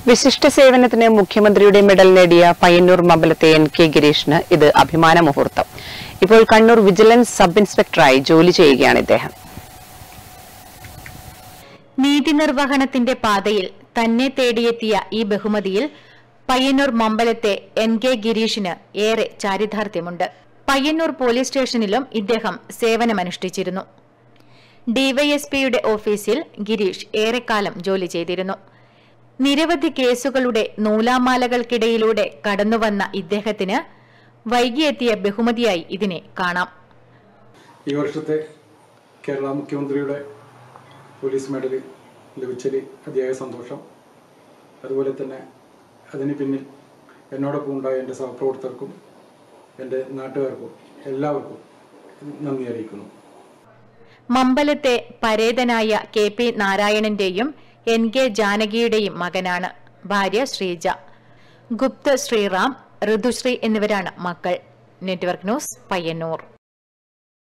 വിശിഷ്ട സേവനത്തിന് മുഖ്യമന്ത്രിയുടെ മെഡൽ നേടിയ പയ്യന്നൂർ മമ്പലത്തെ എൻ കെ ഗിരീഷിന് ഇത് അഭിമാന മുഹൂർത്തം ഇപ്പോൾ കണ്ണൂർ വിജിലൻസ് സബ് ഇൻസ്പെക്ടറായി ജോലി ചെയ്യുകയാണ് ഇദ്ദേഹം നീതി നിർവഹണത്തിന്റെ പാതയിൽ തന്നെ തേടിയെത്തിയ ഈ ബഹുമതിയിൽ പയ്യന്നൂർ മമ്പലത്തെ എൻ കെ ഗിരീഷിന് ഏറെ ചാരിതാർത്ഥ്യമുണ്ട് പയ്യന്നൂർ പോലീസ് സ്റ്റേഷനിലും ഇദ്ദേഹം സേവനമനുഷ്ഠിച്ചിരുന്നു ഡിവൈഎസ്പിയുടെ ഓഫീസിൽ ഗിരീഷ് ഏറെക്കാലം ജോലി ചെയ്തിരുന്നു നിരവധി കേസുകളുടെ നൂലാമാലകൾക്കിടയിലൂടെ കടന്നുവന്ന ഇദ്ദേഹത്തിന് വൈകിയെത്തിയ ബഹുമതിയായി ഇതിനെ കാണാം ഈ വർഷത്തെ കേരള മുഖ്യമന്ത്രിയുടെ പോലീസ് മെഡൽ ലഭിച്ചതിൽ അതിയായ സന്തോഷം അതുപോലെ തന്നെ അതിന് പിന്നിൽ എന്നോടൊപ്പം ഉണ്ടായ എൻ്റെ സഹപ്രവർത്തകർക്കും എൻ്റെ നാട്ടുകാർക്കും എല്ലാവർക്കും നന്ദി അറിയിക്കുന്നു മമ്പലത്തെ പരേതനായ കെ പി നാരായണന്റെയും എൻ കെ ജാനകിയുടെയും മകനാണ് ഭാര്യ ശ്രീജ ഗുപ്ത ശ്രീറാം ഋതുശ്രീ എന്നിവരാണ് മക്കൾ നെറ്റ്വർക്ക് ന്യൂസ് പയ്യന്നൂർ